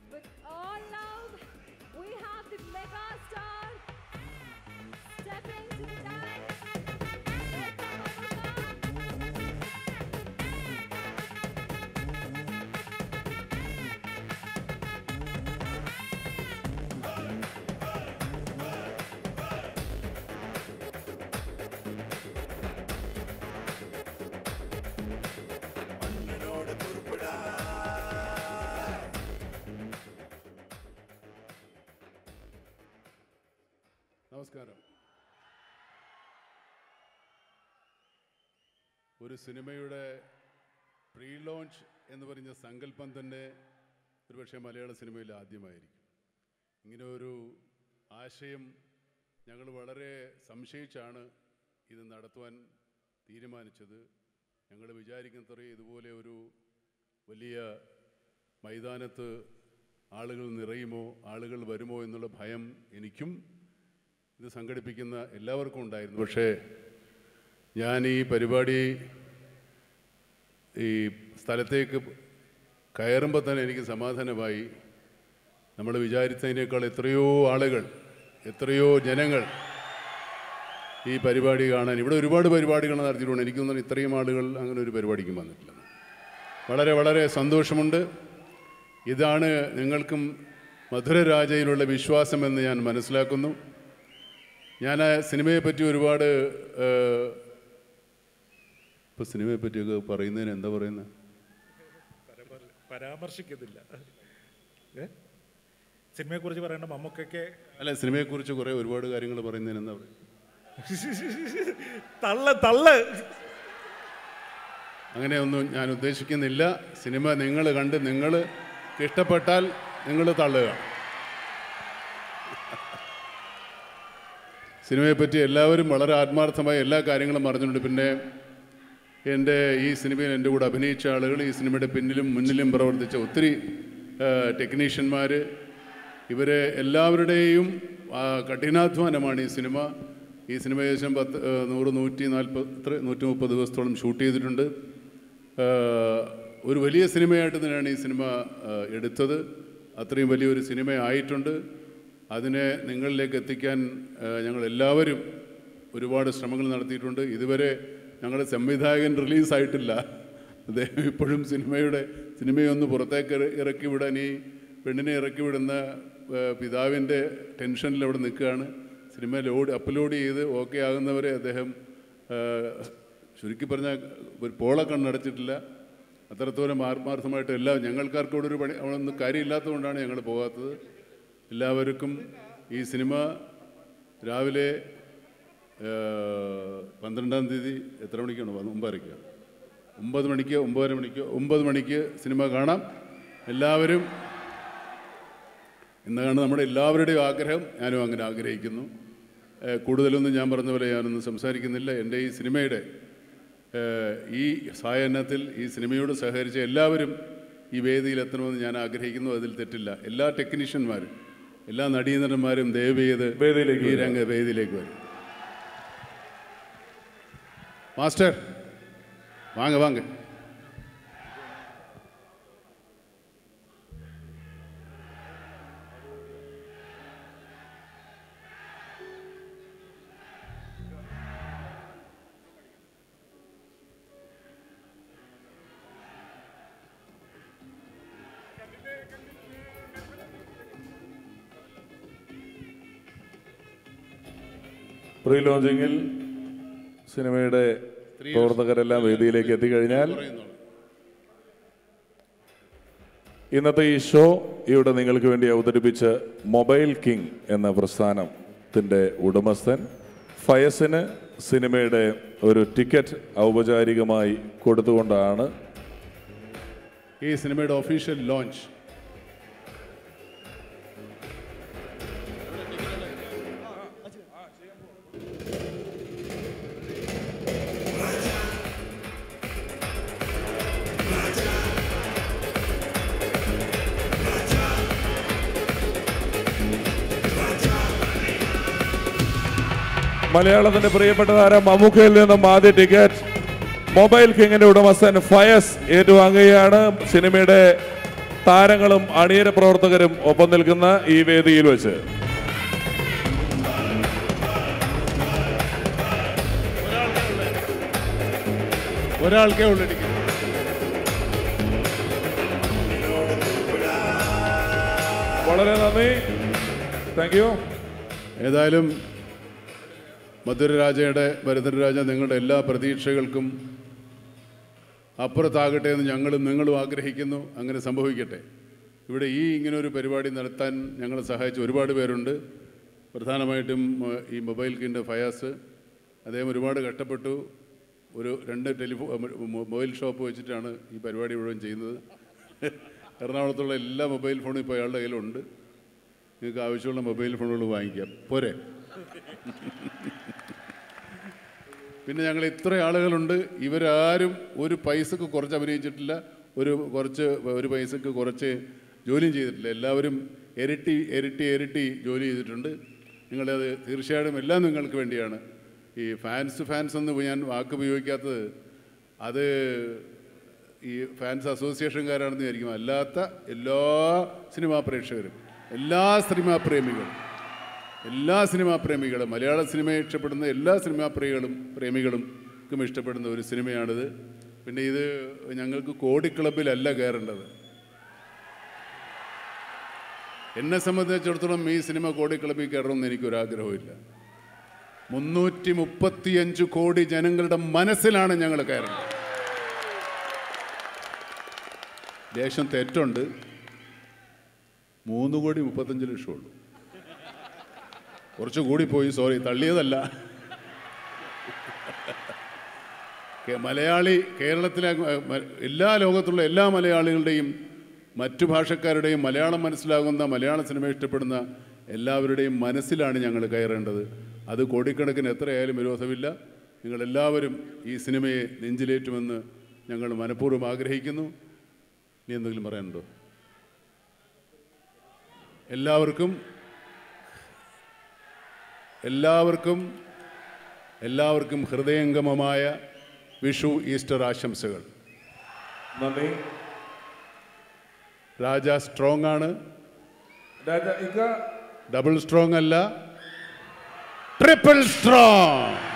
With all love, we have the mega star stepping to the dance. Welcome, Anuka. നമസ്കാരം ഒരു സിനിമയുടെ pre launch എന്ന് പറഞ്ഞ സങ്കല്പം തന്നെ ഒരുപക്ഷെ മലയാള സിനിമയിൽ ആദ്യമായിരിക്കും ഇങ്ങനെ ഒരു ആശയം ഞങ്ങൾ വളരെ സംശയിച്ചാണ് ഇത് നടത്തുവാൻ തീരുമാനിച്ചത് ഞങ്ങൾ വിചാരിക്കുന്നത്ര ഇതുപോലെ ഒരു വലിയ മൈതാനത്ത് ആളുകൾ നിറയുമോ ആളുകൾ വരുമോ എന്നുള്ള ഭയം എനിക്കും ഇത് സംഘടിപ്പിക്കുന്ന എല്ലാവർക്കും ഉണ്ടായിരുന്നു പക്ഷേ ഞാൻ ഈ പരിപാടി ഈ സ്ഥലത്തേക്ക് കയറുമ്പോൾ തന്നെ എനിക്ക് സമാധാനമായി നമ്മൾ വിചാരിച്ചതിനേക്കാൾ എത്രയോ ആളുകൾ എത്രയോ ജനങ്ങൾ ഈ പരിപാടി കാണാൻ ഇവിടെ ഒരുപാട് പരിപാടികൾ നടത്തിയിട്ടുണ്ട് എനിക്ക് തോന്നുന്നു ഇത്രയും ആളുകൾ അങ്ങനെ ഒരു പരിപാടിക്കും വന്നിട്ടില്ല വളരെ വളരെ സന്തോഷമുണ്ട് ഇതാണ് നിങ്ങൾക്കും മധുരരാജയിലുള്ള വിശ്വാസമെന്ന് ഞാൻ മനസ്സിലാക്കുന്നു ഞാൻ ആ സിനിമയെ പറ്റി ഒരുപാട് ഇപ്പോൾ സിനിമയെ പറ്റിയൊക്കെ പറയുന്നതിന് എന്താ പറയുന്നത് പരാമർശിക്കുന്നില്ല ഏ? സിനിമയെക്കുറിച്ച് പറയേണ്ട മമ്മൂക്കൊക്കെ അല്ല സിനിമയെക്കുറിച്ച് കുറേ ഒരുപാട് കാര്യങ്ങൾ പറയുന്നതിന് എന്താ പറയുക തള്ള് തള്ള് അങ്ങനെയൊന്നും ഞാൻ ഉദ്ദേശിക്കുന്നില്ല സിനിമ നിങ്ങൾ കണ്ട് നിങ്ങൾ ഇഷ്ടപ്പെട്ടാൽ നിങ്ങൾ തള്ളുക സിനിമയെപ്പറ്റി എല്ലാവരും വളരെ ആത്മാർത്ഥമായി എല്ലാ കാര്യങ്ങളും പറഞ്ഞിട്ടുണ്ട് പിന്നെ എൻ്റെ ഈ സിനിമയിൽ എൻ്റെ കൂടെ അഭിനയിച്ച ആളുകൾ ഈ സിനിമയുടെ പിന്നിലും മുന്നിലും പ്രവർത്തിച്ച ഒത്തിരി ടെക്നീഷ്യന്മാർ ഇവരെ എല്ലാവരുടെയും ആ, കഠിനാധ്വാനമാണ് ഈ സിനിമ ഈ സിനിമ ഏകദേശം പത്ത് ആ, നൂറ് നൂറ്റി നാൽപ്പത് എത്ര നൂറ്റി മുപ്പത് ദിവസത്തോളം ഷൂട്ട് ചെയ്തിട്ടുണ്ട് ആ, ഒരു വലിയ സിനിമയായിട്ട് തന്നെയാണ് ഈ സിനിമ ആ, എടുത്തത് അത്രയും വലിയൊരു സിനിമ ആയിട്ടുണ്ട് അതിനെ നിങ്ങളിലേക്ക് എത്തിക്കാൻ ആ, ഞങ്ങൾ എല്ലാവരും ഒരുപാട് ശ്രമങ്ങൾ നടത്തിയിട്ടുണ്ട് ഇതുവരെ ഞങ്ങളുടെ സംവിധായകൻ റിലീസായിട്ടില്ല അദ്ദേഹം ഇപ്പോഴും സിനിമയുടെ സിനിമയൊന്ന് പുറത്തേക്ക് ഇറ- ഇറക്കി വിടാൻ ഈ പെണ്ണിനെ ഇറക്കി വിടുന്ന ആ, പിതാവിൻ്റെ ടെൻഷനിൽ അവിടെ നിൽക്കുകയാണ് സിനിമ ലോഡ് അപ്ലോഡ് ചെയ്ത് ഓക്കെ ആകുന്നവരെ അദ്ദേഹം ആ, ചുരുക്കി പറഞ്ഞാൽ ഒരു പോള കണ്ണടച്ചിട്ടില്ല അത്രത്തോളം ആത്മാർത്ഥമായിട്ട് എല്ലാ ഞങ്ങൾക്കാർക്ക് ഇവിടെ ഒരു പണി അവിടെ ഒന്നും കാര്യമില്ലാത്തതുകൊണ്ടാണ് ഞങ്ങൾ പോകാത്തത് എല്ലാവർക്കും ഈ സിനിമ രാവിലെ ആ, പന്ത്രണ്ടാം തീയതി എത്ര മണിക്കാണ് വന്നത്? ഒമ്പതരയ്ക്ക് ഒമ്പത് മണിക്ക് ഒമ്പതര മണിക്ക് ഒമ്പത് മണിക്ക് സിനിമ കാണാം എല്ലാവരും എന്നാണ് നമ്മുടെ എല്ലാവരുടെയും ആഗ്രഹം ഞാനും അങ്ങനെ ആഗ്രഹിക്കുന്നു ഏഹ് കൂടുതലൊന്നും ഞാൻ പറഞ്ഞ പോലെ ഞാനൊന്നും സംസാരിക്കുന്നില്ല എൻ്റെ ഈ സിനിമയുടെ ഏഹ് ഈ സായനത്തിൽ ഈ സിനിമയോട് സഹകരിച്ച എല്ലാവരും ഈ വേദിയിൽ എത്തണമെന്ന് ഞാൻ ആഗ്രഹിക്കുന്നു അതിൽ തെറ്റില്ല എല്ലാ ടെക്നീഷ്യന്മാരും എല്ലാ നടീനടന്മാരും ദയവ് ചെയ്ത് വേദിയിലേക്ക് ഈ രംഗ വേദിയിലേക്ക് വരും മാസ്റ്റർ വാങ്ങ വാങ്ങ പ്രീ ലോഞ്ചിങ്ങിൽ സിനിമയുടെ പ്രവർത്തകരെല്ലാം വേദിയിലേക്ക് എത്തിക്കഴിഞ്ഞാൽ ഇന്നത്തെ ഈ ഷോ ഇവിടെ നിങ്ങൾക്ക് വേണ്ടി അവതരിപ്പിച്ച മൊബൈൽ കിങ് എന്ന പ്രസ്ഥാനത്തിൻ്റെ ഉടമസ്ഥൻ ഫയസിന് സിനിമയുടെ ഒരു ടിക്കറ്റ് ഔപചാരികമായി കൊടുത്തുകൊണ്ടാണ് ഈ സിനിമയുടെ ഒഫീഷ്യൽ ലോഞ്ച് മലയാളത്തിന്റെ പ്രിയപ്പെട്ട താരം മമ്മൂക്കയിൽ നിന്നും ആദ്യ ടിക്കറ്റ് മൊബൈൽ കിങ്ങിന്റെ ഉടമസ്ഥൻ ഫയസ് ഏറ്റുവാങ്ങുകയാണ് സിനിമയുടെ താരങ്ങളും അണിയര പ്രവർത്തകരും ഒപ്പം നിൽക്കുന്ന ഈ വേദിയിൽ വെച്ച് ഒരാൾക്കേ ഉള്ളടിക്കും വളരെ നന്ദി താങ്ക് യു ഏതായാലും മധുരരാജയുടെ ഭരതരാജ നിങ്ങളുടെ എല്ലാ പ്രതീക്ഷകൾക്കും അപ്പുറത്താകട്ടെ എന്ന് ഞങ്ങളും നിങ്ങളും ആഗ്രഹിക്കുന്നു അങ്ങനെ സംഭവിക്കട്ടെ ഇവിടെ ഈ ഇങ്ങനെ ഒരു പരിപാടി നടത്താൻ ഞങ്ങളെ സഹായിച്ച ഒരുപാട് പേരുണ്ട് പ്രധാനമായിട്ടും ഏഹ്, ഈ മൊബൈൽ കിൻ്റെ ഫയാസ് അദ്ദേഹം ഒരുപാട് കഷ്ടപ്പെട്ടു ഒരു രണ്ട് ടെലിഫോ മൊബൈൽ ഷോപ്പ് വെച്ചിട്ടാണ് ഈ പരിപാടി മുഴുവൻ ചെയ്യുന്നത് എറണാകുളത്തുള്ള എല്ലാ മൊബൈൽ ഫോണും ഇപ്പോൾ അയാളുടെ കയ്യിലുണ്ട് നിങ്ങൾക്ക് ആവശ്യമുള്ള മൊബൈൽ ഫോണുകൾ വാങ്ങിക്കാം പോരെ പിന്നെ ഞങ്ങൾ ഇത്ര ആളുകളുണ്ട് ഇവരാരും ഒരു പൈസക്ക് കുറച്ച് അഭിനയിച്ചിട്ടില്ല ഒരു കുറച്ച് ഒരു പൈസക്ക് കുറച്ച് ജോലിയും ചെയ്തിട്ടില്ല എല്ലാവരും ഇരട്ടി ഇരട്ടി ഇരട്ടി ജോലി ചെയ്തിട്ടുണ്ട് നിങ്ങളത് തീർച്ചയായിട്ടും എല്ലാം നിങ്ങൾക്ക് വേണ്ടിയാണ് ഈ ഫാൻസ് ഫാൻസ് എന്ന് ഞാൻ വാക്ക് ഉപയോഗിക്കാത്തത് അത് ഈ ഫാൻസ് അസോസിയേഷൻകാരാണെന്ന് വിചാരിക്കും അല്ലാത്ത എല്ലാ സിനിമാ പ്രേക്ഷകരും എല്ലാ സിനിമാ പ്രേമികളും എല്ലാ സിനിമാ പ്രേമികളും മലയാള സിനിമയെ ഇഷ്ടപ്പെടുന്ന എല്ലാ സിനിമാ പ്രേമികളും പ്രേമികൾക്കും ഇഷ്ടപ്പെടുന്ന ഒരു സിനിമയാണിത് പിന്നെ ഇത് ഞങ്ങൾക്ക് കോടി ക്ലബിലല്ല കയറേണ്ടത് എന്നെ സംബന്ധിച്ചിടത്തോളം ഈ സിനിമ കോടി ക്ലബിൽ കയറണമെന്ന് എനിക്കൊരാഗ്രഹമില്ല മുന്നൂറ്റി മുപ്പത്തിയഞ്ച് കോടി ജനങ്ങളുടെ മനസ്സിലാണ് ഞങ്ങൾ കയറുന്നത് ലേശം തെറ്റുണ്ട് മൂന്ന് കോടി മുപ്പത്തഞ്ച് ലക്ഷം ഉള്ളൂ കുറച്ച് കൂടിപ്പോയി സോറി തള്ളിയതല്ല കേ- മലയാളി കേരളത്തിലെ ഏഹ്, മ- എല്ലാ ലോകത്തുള്ള എല്ലാ മലയാളികളുടെയും മറ്റു ഭാഷക്കാരുടെയും മലയാളം മനസ്സിലാകുന്ന മലയാള സിനിമ ഇഷ്ടപ്പെടുന്ന എല്ലാവരുടെയും മനസ്സിലാണ് ഞങ്ങൾ കയറേണ്ടത് അത് കോടിക്കണക്കിന് എത്രയായാലും വിരോധമില്ല നിങ്ങളെല്ലാവരും ഈ സിനിമയെ നെഞ്ചിലേറ്റുമെന്ന് ഞങ്ങൾ മനഃപൂർവ്വം ആഗ്രഹിക്കുന്നു നീ എന്തെങ്കിലും പറയാനുണ്ടോ എല്ലാവർക്കും എല്ലാവർക്കും എല്ലാവർക്കും ഹൃദയംഗമമായ വിഷു ഈസ്റ്റർ ആശംസകൾ നന്ദി രാജ സ്ട്രോങ് ആണ് രാജ ഇക്ക ഡബിൾ സ്ട്രോങ് അല്ല ട്രിപ്പിൾ സ്ട്രോങ്